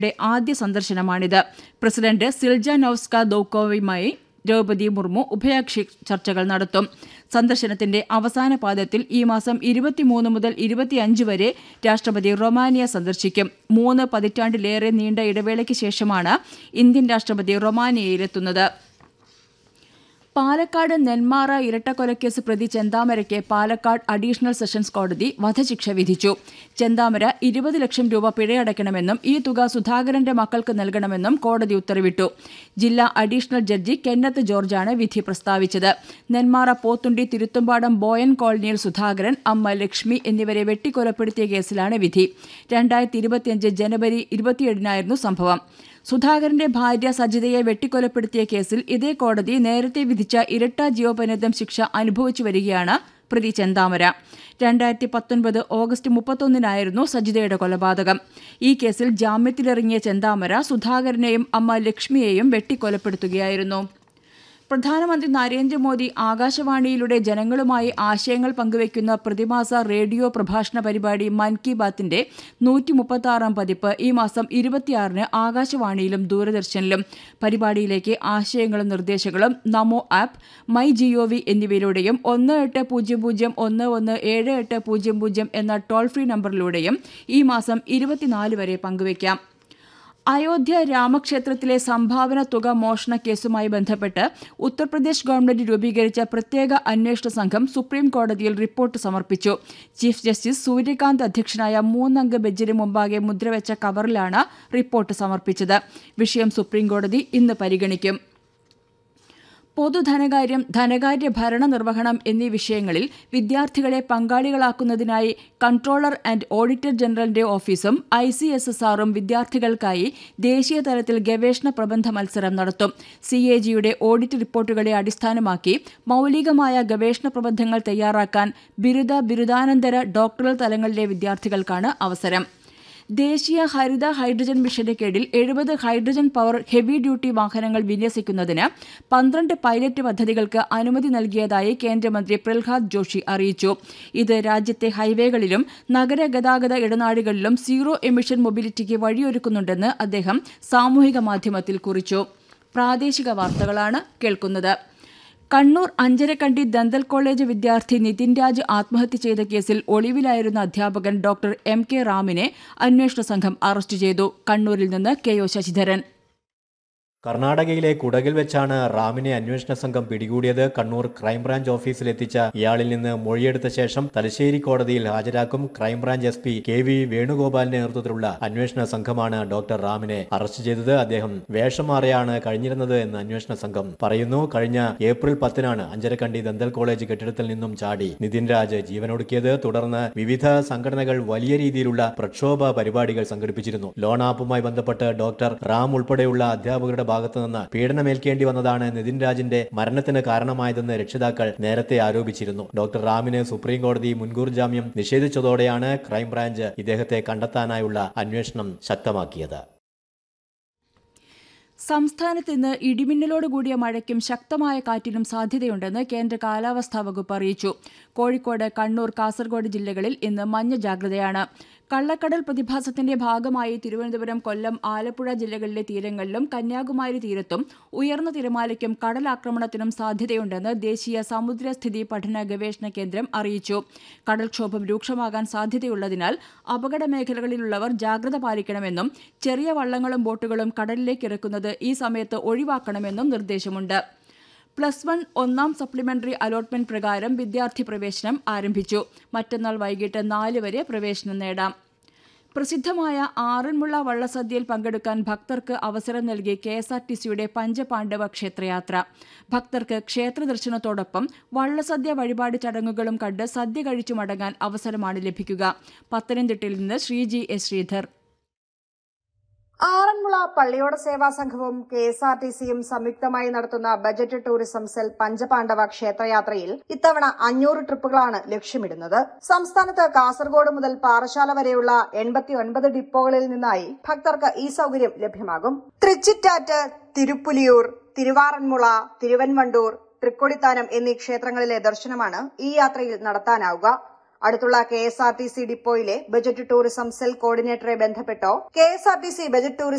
യുടെ ആദ്യ സന്ദർശനമാണിത് പ്രസിഡന്റ് സിൽജ നൌസ്ക ദൌക്കോവുമായി ദ്രൗപതി മുർമു ഉഭയകക്ഷി ചർച്ചകൾ നടത്തും സന്ദർശനത്തിന്റെ അവസാന പാദത്തിൽ ഈ മാസം ഇരുപത്തിമൂന്ന് മുതൽ ഇരുപത്തിയഞ്ച് വരെ രാഷ്ട്രപതി റൊമാനിയ സന്ദർശിക്കും മൂന്ന് പതിറ്റാണ്ടിലേറെ നീണ്ട ഇടവേളയ്ക്ക് ശേഷമാണ് ഇന്ത്യൻ രാഷ്ട്രപതി റൊമാനിയയിലെത്തുന്നത് പാലക്കാട് നെന്മാറ ഇരട്ടക്കൊലക്കേസ് പ്രതി ചെന്താമരയ്ക്ക് പാലക്കാട് അഡീഷണൽ സെഷൻസ് കോടതി വധശിക്ഷ വിധിച്ചു ചെന്താമര ഇരുപത് ലക്ഷം രൂപ പിഴയടയ്ക്കണമെന്നും ഈ തുക സുധാകരന്റെ മക്കൾക്ക് നൽകണമെന്നും കോടതി ഉത്തരവിട്ടു ജില്ലാ അഡീഷണൽ ജഡ്ജി കെന്നത്ത് ജോർജാണ് വിധി പ്രസ്താവിച്ചത് നെന്മാറ പോത്തുണ്ടി തിരുത്തുംപാടം ബോയൻ കോളനിയിൽ സുധാകരൻ അമ്മ ലക്ഷ്മി എന്നിവരെ വെട്ടിക്കൊലപ്പെടുത്തിയ കേസിലാണ് വിധി രണ്ടായിരത്തി ഇരുപത്തിയഞ്ച് ജനുവരി ഇരുപത്തിയേഴിനായിരുന്നു സംഭവം സുധാകരന്റെ ഭാര്യ സജിതയെ വെട്ടിക്കൊലപ്പെടുത്തിയ കേസിൽ ഇതേ കോടതി നേരത്തെ വിധിച്ച ഇരട്ട ജീവപര്യന്തം ശിക്ഷ അനുഭവിച്ചു വരികയാണ് പ്രതി ചെന്താമര രണ്ടായിരത്തി പത്തൊൻപത് ഓഗസ്റ്റ് മുപ്പത്തൊന്നിനായിരുന്നു സജിതയുടെ കൊലപാതകം ഈ കേസിൽ ജാമ്യത്തിലിറങ്ങിയ ചെന്താമര സുധാകരനെയും അമ്മ ലക്ഷ്മിയെയും വെട്ടിക്കൊലപ്പെടുത്തുകയായിരുന്നു പ്രധാനമന്ത്രി നരേന്ദ്രമോദി ആകാശവാണിയിലൂടെ ജനങ്ങളുമായി ആശയങ്ങൾ പങ്കുവയ്ക്കുന്ന പ്രതിമാസ റേഡിയോ പ്രഭാഷണ പരിപാടി മൻ കി ബാത്തിന്റെ നൂറ്റി മുപ്പത്താറാം പതിപ്പ് ഈ മാസം ഇരുപത്തിയാറിന് ആകാശവാണിയിലും ദൂരദർശനിലും പരിപാടിയിലേക്ക് ആശയങ്ങളും നിർദ്ദേശങ്ങളും നമോ ആപ്പ് മൈ ജിഒവി എന്നിവയിലൂടെയും ഒന്ന് എട്ട് പൂജ്യം പൂജ്യം ഒന്ന് ഒന്ന് ഏഴ് എട്ട് പൂജ്യം പൂജ്യം എന്ന ടോൾ ഫ്രീ നമ്പറിലൂടെയും ഈ മാസം ഇരുപത്തിനാല് വരെ പങ്കുവയ്ക്കാം അയോധ്യ രാമക്ഷേത്രത്തിലെ സംഭാവന തുക മോഷണ കേസുമായി ബന്ധപ്പെട്ട് ഉത്തർപ്രദേശ് ഗവൺമെന്റ് രൂപീകരിച്ച പ്രത്യേക അന്വേഷണ സംഘം സുപ്രീം കോടതിയിൽ റിപ്പോർട്ട് സമർപ്പിച്ചു ചീഫ് ജസ്റ്റിസ് സൂര്യകാന്ത് അധ്യക്ഷനായ മൂന്നംഗ ബെഞ്ചിന് മുമ്പാകെ മുദ്രവെച്ച കവറിലാണ് റിപ്പോർട്ട് സമർപ്പിച്ചത് വിഷയം സുപ്രീംകോടതി ഇന്ന് പരിഗണിക്കും പൊതുധനകാര്യം ധനകാര്യ ഭരണ നിർവഹണം എന്നീ വിഷയങ്ങളിൽ വിദ്യാർത്ഥികളെ പങ്കാളികളാക്കുന്നതിനായി കൺട്രോളർ ആൻഡ് ഓഡിറ്റർ ജനറലിന്റെ ഓഫീസും ഐ സി എസ് എസ് ആറും വിദ്യാർത്ഥികൾക്കായി ദേശീയ തലത്തിൽ ഗവേഷണ പ്രബന്ധ മത്സരം നടത്തും സി എ ജിയുടെ ഓഡിറ്റ് റിപ്പോർട്ടുകളെ അടിസ്ഥാനമാക്കി മൌലികമായ ഗവേഷണ പ്രബന്ധങ്ങൾ തയ്യാറാക്കാൻ ബിരുദ ബിരുദാനന്തര ഡോക്ടറൽ തലങ്ങളിലെ വിദ്യാർത്ഥികൾക്കാണ് അവസരം ദേശീയ ഹരിത ഹൈഡ്രജൻ മിഷന്റെ കീഴിൽ എഴുപത് ഹൈഡ്രജൻ പവർ ഹെവി ഡ്യൂട്ടി വാഹനങ്ങൾ വിന്യസിക്കുന്നതിന് പന്ത്രണ്ട് പൈലറ്റ് പദ്ധതികൾക്ക് അനുമതി നൽകിയതായി കേന്ദ്രമന്ത്രി പ്രഹ്ലാദ് ജോഷി അറിയിച്ചു ഇത് രാജ്യത്തെ ഹൈവേകളിലും നഗരഗതാഗത ഇടനാഴികളിലും സീറോ എമിഷൻ മൊബിലിറ്റിക്ക് വഴിയൊരുക്കുന്നുണ്ടെന്ന് അദ്ദേഹം സാമൂഹിക മാധ്യമത്തിൽ കുറിച്ചു പ്രാദേശിക വാർത്തകളാണ് കേൾക്കുന്നത് കണ്ണൂർ അഞ്ചരക്കണ്ടി ദന്തൽ കോളേജ് വിദ്യാർത്ഥി നിതിൻ രാജ് ആത്മഹത്യ ചെയ്ത കേസിൽ ഒളിവിലായിരുന്ന അധ്യാപകൻ ഡോക്ടർ എം കെ റാമിനെ അന്വേഷണ സംഘം അറസ്റ്റ് ചെയ്തു കണ്ണൂരിൽ നിന്ന് കെ ഒ ശശിധരൻ കർണാടകയിലെ കുടകിൽ വെച്ചാണ് റാമിനെ അന്വേഷണ സംഘം പിടികൂടിയത് കണ്ണൂർ ക്രൈംബ്രാഞ്ച് ഓഫീസിലെത്തിച്ച ഇയാളിൽ നിന്ന് മൊഴിയെടുത്ത ശേഷം തലശ്ശേരി കോടതിയിൽ ഹാജരാക്കും crime branch S P K V വേണുഗോപാലിന്റെ നേതൃത്വത്തിലുള്ള അന്വേഷണ സംഘമാണ് ഡോക്ടർ റാമിനെ അറസ്റ്റ് ചെയ്തത് അദ്ദേഹം വേഷം മാറിയാണ് കഴിഞ്ഞിരുന്നത് എന്ന് അന്വേഷണ സംഘം പറയുന്നു കഴിഞ്ഞ ഏപ്രിൽ പത്തിനാണ് അഞ്ചരക്കണ്ടി ദന്തൽ കോളേജ് കെട്ടിടത്തിൽ നിന്നും ചാടി നിതിൻ രാജ് ജീവനൊടുക്കിയത് തുടർന്ന് വിവിധ സംഘടനകൾ വലിയ രീതിയിലുള്ള പ്രക്ഷോഭ പരിപാടികൾ സംഘടിപ്പിച്ചിരുന്നു ലോൺ ആപ്പുമായി ബന്ധപ്പെട്ട് ഡോക്ടർ റാം ഉൾപ്പെടെയുള്ള അധ്യാപകരുടെ ഭാഗത്തുനിന്ന് പീഡനമേൽക്കേണ്ടി വന്നതാണ് നിതിൻ രാജിന്റെ മരണത്തിന് കാരണമായതെന്ന് രക്ഷിതാക്കൾ നേരത്തെ ആരോപിച്ചിരുന്നു ഡോക്ടർ റാമിന് സുപ്രീം കോടതി മുൻകൂർ ജാമ്യം നിഷേധിച്ചതോടെയാണ് ക്രൈംബ്രാഞ്ച് ഇദ്ദേഹത്തെ കണ്ടെത്താനായുള്ള അന്വേഷണം ശക്തമാക്കിയത് സംസ്ഥാനത്ത് ഇന്ന് ഇടിമിന്നലോട് കൂടിയ മഴയ്ക്കും ശക്തമായ കാറ്റിനും സാധ്യതയുണ്ടെന്ന് കേന്ദ്ര കാലാവസ്ഥാ വകുപ്പ് അറിയിച്ചു കോഴിക്കോട് കണ്ണൂർ കാസർഗോഡ് ജില്ലകളിൽ ഇന്ന് മഞ്ഞ ജാഗ്രതയാണ് കള്ളക്കടൽ പ്രതിഭാസത്തിന്റെ ഭാഗമായി തിരുവനന്തപുരം കൊല്ലം ആലപ്പുഴ ജില്ലകളിലെ തീരങ്ങളിലും കന്യാകുമാരി തീരത്തും ഉയർന്ന തിരമാലയ്ക്കും കടലാക്രമണത്തിനും സാധ്യതയുണ്ടെന്ന് ദേശീയ സമുദ്രസ്ഥിതി പഠന ഗവേഷണ കേന്ദ്രം അറിയിച്ചു കടൽക്ഷോഭം രൂക്ഷമാകാൻ സാധ്യതയുള്ളതിനാൽ അപകട മേഖലകളിലുള്ളവർ ജാഗ്രത പാലിക്കണമെന്നും ചെറിയ വള്ളങ്ങളും ബോട്ടുകളും കടലിലേക്ക് ഇറക്കുന്നത് ഈ സമയത്ത് ഒഴിവാക്കണമെന്നും നിർദ്ദേശമുണ്ട് പ്ലസ് വൺ ഒന്നാം സപ്ലിമെന്ററി അലോട്ട്മെന്റ് പ്രകാരം വിദ്യാർത്ഥി പ്രവേശനം ആരംഭിച്ചു മറ്റന്നാൾ വൈകിട്ട് നാല് വരെ പ്രവേശനം നേടാം പ്രസിദ്ധമായ ആറന്മുള വള്ളസദ്യയിൽ പങ്കെടുക്കാൻ ഭക്തർക്ക് അവസരം നൽകി കെ എസ് ആർ ടി സിയുടെ പഞ്ചപാണ്ഡവ ക്ഷേത്രയാത്ര ഭക്തർക്ക് ക്ഷേത്ര ദർശനത്തോടൊപ്പം വള്ളസദ്യ വഴിപാട് ചടങ്ങുകളും കണ്ട് സദ്യ കഴിച്ചു മടങ്ങാൻ അവസരമാണ് ലഭിക്കുക പത്തനംതിട്ടയിൽ നിന്ന് ശ്രീജി എസ് ശ്രീധർ ആറന്മുള പള്ളിയോട സേവാ സംഘവും കെ എസ് ആർ ടി സിയും സംയുക്തമായി നടത്തുന്ന ബജറ്റ് ടൂറിസം സെൽ പഞ്ചപാണ്ഡവ ക്ഷേത്രയാത്രയിൽ ഇത്തവണ അഞ്ഞൂറ് ട്രിപ്പുകളാണ് ലക്ഷ്യമിടുന്നത് സംസ്ഥാനത്ത് കാസർഗോഡ് മുതൽ പാറശാല വരെയുള്ള എൺപത്തി ഒൻപത് ഡിപ്പോകളിൽ നിന്നായി ഭക്തർക്ക് ഈ സൗകര്യം ലഭ്യമാകും തൃച്ചിറ്റാറ്റ് തിരുപ്പുലിയൂർ തിരുവാറന്മുള തിരുവൻവണ്ടൂർ തൃക്കൊടിത്താനം എന്നീ ക്ഷേത്രങ്ങളിലെ ദർശനമാണ് ഈ യാത്രയിൽ നടത്താനാവുക അടുത്തുള്ള K S R T C ഡിപ്പോയിലെ ബജറ്റ് ടൂറിസം സെൽ കോർഡിനേറ്ററെ ബന്ധപ്പെട്ടോ K S R T C budget tourism